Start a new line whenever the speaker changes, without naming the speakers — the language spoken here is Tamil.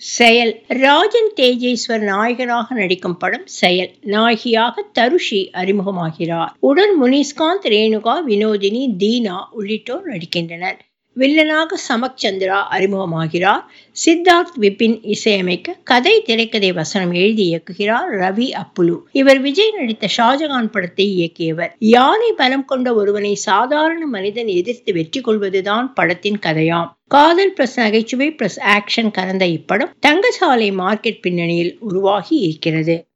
செயல் ராஜன் தேஜேஸ்வர் நாயகனாக நடிக்கும் படம் செயல் நாயகியாக தருஷி அறிமுகமாகிறார் உடன் முனிஸ்காந்த் ரேணுகா வினோதினி தீனா உள்ளிட்டோர் நடிக்கின்றனர் வில்லனாக சமக் சந்திரா அறிமுகமாகிறார் சித்தார்த் விபின் இசையமைக்க கதை திரைக்கதை வசனம் எழுதி இயக்குகிறார் ரவி அப்புலு இவர் விஜய் நடித்த ஷாஜகான் படத்தை இயக்கியவர் யானை பலம் கொண்ட ஒருவனை சாதாரண மனிதன் எதிர்த்து வெற்றி கொள்வதுதான் படத்தின் கதையாம் காதல் பிளஸ் நகைச்சுவை பிளஸ் ஆக்ஷன் கலந்த இப்படம் தங்கசாலை மார்க்கெட் பின்னணியில் உருவாகி இருக்கிறது